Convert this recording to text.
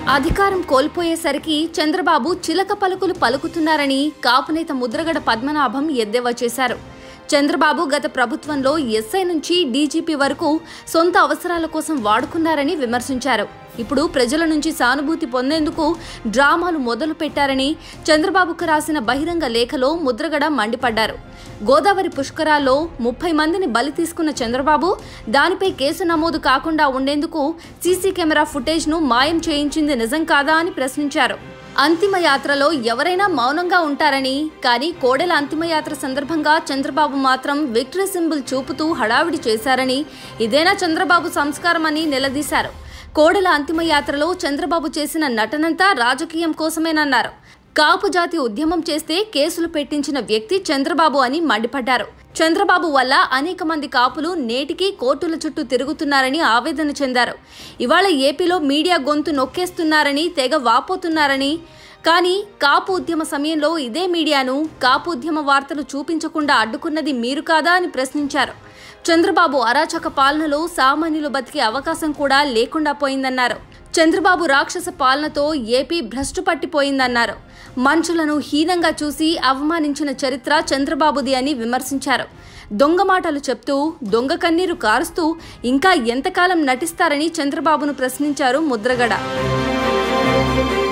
అధికారం కోల్పోయేసరికి చంద్రబాబు చిలక పలుకులు పలుకుతున్నారని కాపునేత ముద్రగడ పద్మనాభం ఎద్దేవా చేశారు చంద్రబాబు గత ప్రభుత్వంలో ఎస్ఐ నుంచి డీజీపీ వరకు సొంత అవసరాల కోసం వాడుకున్నారని విమర్శించారు ఇప్పుడు ప్రజల నుంచి సానుభూతి పొందేందుకు డ్రామాలు మొదలు పెట్టారని చంద్రబాబుకు రాసిన బహిరంగ లేఖలో ముద్రగడ మండిపడ్డారు గోదావరి పుష్కరాల్లో ముప్పై మందిని బలి తీసుకున్న చంద్రబాబు దానిపై కేసు నమోదు కాకుండా ఉండేందుకు సీసీ కెమెరా ఫుటేజ్ను మాయం చేయించింది నిజం కాదా అని ప్రశ్నించారు అంతిమ యాత్రలో ఎవరైనా మౌనంగా ఉంటారని కానీ కోడెల అంతిమయాత్ర సందర్భంగా చంద్రబాబు మాత్రం విక్టరీ సింబల్ చూపుతూ హడావిడి చేశారని ఇదేనా చంద్రబాబు సంస్కారం అని నిలదీశారు కోడెల అంతిమయాత్రలో చంద్రబాబు చేసిన నటనంతా రాజకీయం కోసమేనన్నారు కాపు జాతి ఉద్యమం చేస్తే కేసులు పెట్టించిన వ్యక్తి చంద్రబాబు అని మండిపడ్డారు చంద్రబాబు వల్ల అనేక మంది కాపులు నేటికి కోర్టుల చుట్టూ తిరుగుతున్నారని ఆవేదన చెందారు ఇవాళ ఏపీలో మీడియా గొంతు నొక్కేస్తున్నారని తెగ వాపోతున్నారని కానీ కాపు ఉద్యమ సమయంలో ఇదే మీడియాను కాపు ఉద్యమ వార్తలు చూపించకుండా అడ్డుకున్నది మీరు కాదా అని ప్రశ్నించారు చంద్రబాబు అరాచక పాలనలో సామాన్యులు బతికే అవకాశం కూడా లేకుండా పోయిందన్నారు చంద్రబాబు రాక్షస పాలనతో ఏపీ భ్రష్టు పట్టిపోయిందన్నారు మనుషులను హీనంగా చూసి అవమానించిన చరిత్ర చంద్రబాబుది అని విమర్శించారు దొంగ మాటలు చెప్తూ దొంగ కన్నీరు కారుస్తూ ఇంకా ఎంతకాలం నటిస్తారని చంద్రబాబును ప్రశ్నించారు ముద్రగడ